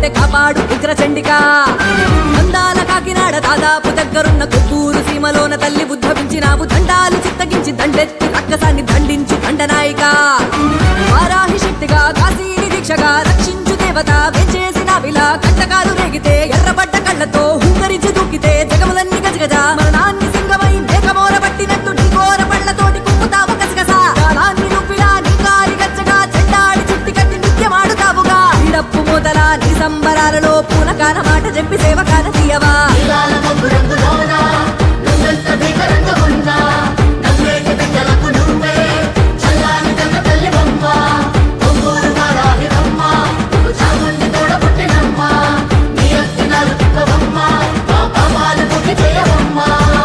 ఉంటే కాపాడు ఉగ్ర చండిక అందాల కాకినాడ దాదాపు దగ్గరున్న కొత్తూరు సీమలోన తల్లి ఉద్భవించినావు దండాలు చిత్తగించి దండెత్తి రక్కసాన్ని దండించు దండనాయిక వారాహి శక్తిగా కాశీని దీక్షగా రక్షించు దేవత వెంచేసిన విలా కంటకాలు రేగితే ఎర్రబడ్డ కళ్ళతో హుంకరించి దూకితే జగములన్నీ గజగజ మరణాన్ని సింగమై మేఘమోర పట్టినట్టు ఢీకోర పళ్ళతోటి కుమ్ముతావు గసగస కాలాన్ని నువ్విలా నీ కాలి గచ్చగా చెండాడి చుట్టి కట్టి నిత్యమాడుతావుగా ఇడప్పు మొదల నీ సంబరాలలో పూలకాల మాట చెప్పి సేవకాల తీయవా ఇవాళ మబ్బు రంగులోన నువ్వెంత భీకరంగా ఉన్నా నవ్వేటి బిడ్డలకు నువ్వే చల్లాని కన్న తల్లి బొమ్మ ఒంగోలు వారాహి బొమ్మ నువ్వు చాముండి తోడ పుట్టినమ్మ నీ అత్తి నలుపుకోవమ్మ మా పాపాలు పుట్టి చేయవమ్మ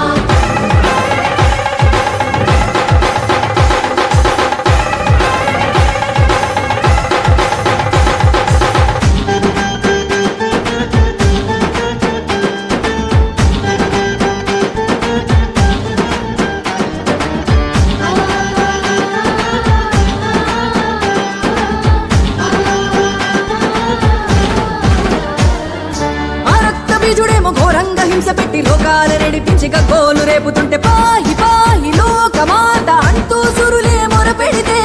ఆ రక్త బీజుడేమో ఘోరంగా హింస పెట్టి లోకాల నడిపించి గోలు రేపుతుంటే పాయి పాయి లోకమాత అంటూ సురులే మొర పెడితే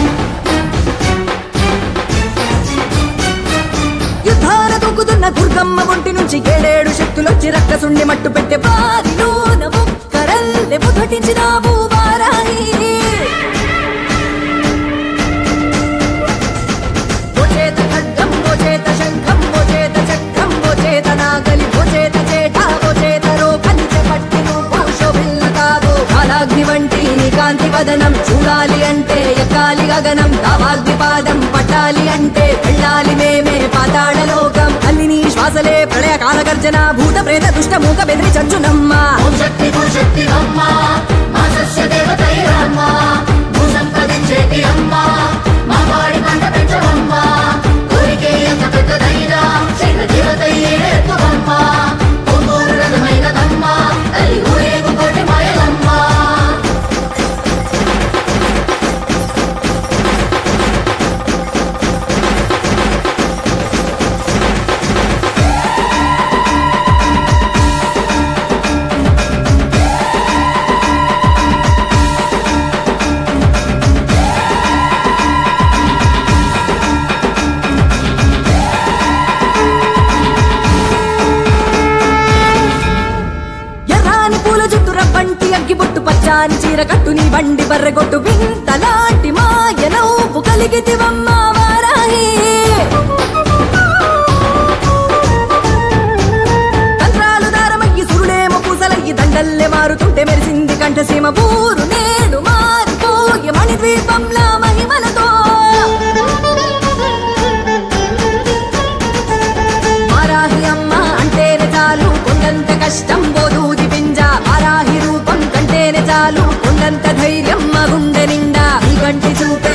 యుద్ధాల దూకుతున్న దుర్గమ్మ ఒంటి నుంచి ఏడేడు శక్తులొచ్చి రక్కసుండి మట్టు పెట్టే బారిలోన ముక్కరల్లె ముదటించినావు వారాయి భోచేత ఖడ్గం భోచేత శంఖం భోచేత చక్రం భోచేత నాగలి భోచేత చేట భోచేత రోకలిచె పట్టి నువ్వు శోభిల్లతావు కాలాగ్ని వంటి నీ కాంతి వదనం చూడాలి అంటే ఎక్కాలి గగనం దావాగ్ని పాదం పట్టాలి అంటే వెళ్ళాలి మేమే పాతాళ లోకం తల్లి నీ శ్వాసలే ప్రళయ కాల గర్జన భూత ప్రేత దుష్ట మూక బెదిరి చంచునమ్మ ఓం శక్తి భూశక్తి అమ్మ మా సస్య దేవతైరమ్మ భూ సంపదించేటి అమ్మ మా వాడి పంట పెంచవమ్మ కోరికే ఎంత పెద్దదైనా శైల దేవతయ్యేడెత్తువమ్మ ఒంగోలు రథమైనదమ్మ తల్లి ఊరేగు కోటి మాయలమ్మ ఎర్రాని పూల జుట్టు రవ్వంటి అగ్గిబొట్టు పచ్చాని చీర కట్టు నీ బండి బర్రెగొట్టు వింతలాంటి మాయ నవ్వు కలిగితివమ్మ వారాయి తంత్రాలు దారమయ్యి సురుడేమో పూసలయ్యి దండల్లే మారుతుంటే మెరిసింది కంఠసీమ ఊరు నేడు మారిపోయి మణిద్వీపంలా మహిమలతో వారాహి అమ్మ అంటేనే చాలు కొండంత కష్టం బోధూది పింజ వారాహి రూపం కంటేనే చాలు కొండంత ధైర్యం మా గుండె నిండా ఈ కంటి చూపే